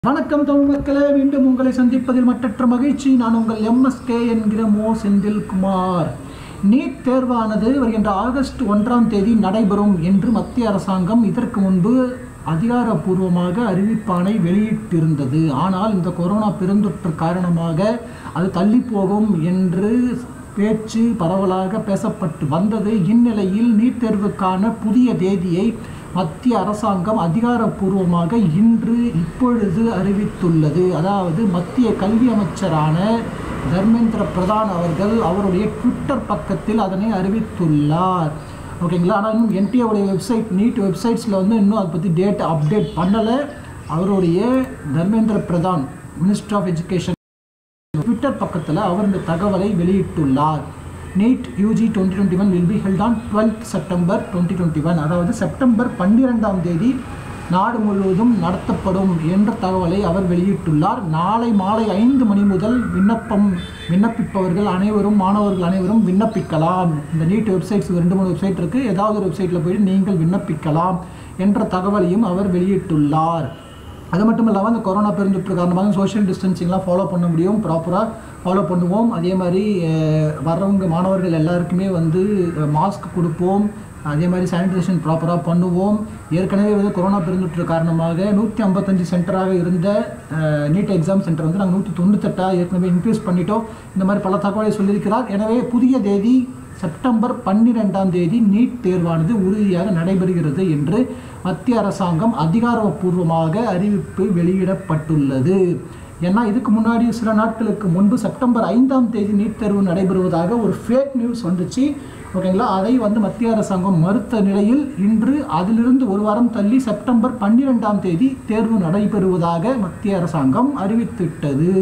வணக்கம் தமிழ் மக்களே மீண்டும் உங்களை சந்திப்பதில் மற்றற்ற மகிழ்ச்சி நான் உங்கள் எம்எஸ்கே என்கிற மோ செந்தில்குமார் நீட் தேர்வானது வருகின்ற ஆகஸ்ட் ஒன்றாம் தேதி நடைபெறும் என்று மத்திய அரசாங்கம் இதற்கு முன்பு அதிகாரப்பூர்வமாக அறிவிப்பானை வெளியிட்டிருந்தது ஆனால் இந்த கொரோனா பெருந்தொற்று காரணமாக அது தள்ளி போகும் என்று பேச்சு பரவலாக பேசப்பட்டு வந்தது இந்நிலையில் நீட் தேர்வுக்கான புதிய தேதியை மத்திய அரசாங்கம் அதிகாரப்பூர்வமாக இன்று இப்பொழுது அறிவித்துள்ளது அதாவது மத்திய கல்வி அமைச்சரான தர்மேந்திர பிரதான் அவர்கள் அவருடைய ட்விட்டர் பக்கத்தில் அதனை அறிவித்துள்ளார் ஓகேங்களா ஆனால் இன்னும் என்டிஏவுடைய வெப்சைட் நீட் வெப்சைட்ஸில் வந்து இன்னும் அதை பற்றி டேட் அப்டேட் பண்ணலை அவருடைய Dharmendra Pradhan minister of education Twitter பக்கத்தில் அவர் இந்த தகவலை வெளியிட்டுள்ளார் NEET UG twenty twenty one will be held on twelfth September twenty twenty one அதாவது செப்டம்பர் பன்னிரெண்டாம் தேதி நாடு முழுவதும் நடத்தப்படும் என்ற தகவலை அவர் வெளியிட்டுள்ளார் நாளை மாலை ஐந்து மணி முதல் விண்ணப்பம் விண்ணப்பிப்பவர்கள் அனைவரும் மாணவர்கள் அனைவரும் விண்ணப்பிக்கலாம் இந்த நீட் வெப்சைட்ஸ் ரெண்டு மூணு வெப்சைட் இருக்குது ஏதாவது ஒரு வெப்சைட்டில் போயிட்டு நீங்கள் விண்ணப்பிக்கலாம் என்ற தகவலையும் அவர் வெளியிட்டுள்ளார் அது மட்டும் இல்லாமல் இந்த கொரோனா பெருந்தொற்று காரணமாக சோஷியல் டிஸ்டன்சிங்லாம் ஃபாலோ பண்ண முடியும் ப்ராப்பராக ஃபாலோ பண்ணுவோம் அதே மாதிரி அஹ், வர்றவங்க மாணவர்கள் எல்லாருக்குமே வந்து மாஸ்க் கொடுப்போம் அதே மாதிரி சானிடைசேஷன் ப்ராப்பராக பண்ணுவோம் ஏற்கனவே வந்து கொரோனா பெருந்தொற்று காரணமாக நூற்றி ஐம்பத்தஞ்சு சென்டராக இருந்த நீட் எக்ஸாம் சென்டர் வந்து நாங்கள் நூற்றி தொண்ணூத்தெட்டாக ஏற்கனவே இன்க்ரீஸ் பண்ணிட்டோம் இந்த மாதிரி பல தகவலை சொல்லியிருக்கிறார் எனவே புதிய தேதி செப்டம்பர் பன்னிரெண்டாம் தேதி நீட் தேர்வானது உறுதியாக நடைபெறுகிறது என்று மத்திய அரசாங்கம் அதிகாரப்பூர்வமாக அறிவிப்பு வெளியிடப்பட்டுள்ளது ஏன்னா இதுக்கு முன்னாடி சில நாட்களுக்கு முன்பு செப்டம்பர் ஐந்தாம் தேதி நீட் தேர்வு நடைபெறுவதாக ஒரு ஃபேக் நியூஸ் வந்துச்சு ஓகேங்களா அதை வந்து மத்திய அரசாங்கம் மறுத்த நிலையில் இன்று அதிலிருந்து ஒரு வாரம் தள்ளி செப்டம்பர் பன்னிரெண்டாம் தேதி தேர்வு நடைபெறுவதாக மத்திய அரசாங்கம் அறிவித்துவிட்டது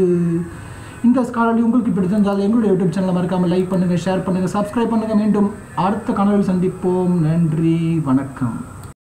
இந்த காணொலி உங்களுக்கு பிடித்திருந்தால் எங்களுடைய யூடியூப் சேனலை மறக்காமல் லைக் பண்ணுங்கள் ஷேர் பண்ணுங்கள் சப்ஸ்கிரைப் பண்ணுங்கள் மீண்டும் அடுத்த காணொலியில் சந்திப்போம் நன்றி வணக்கம்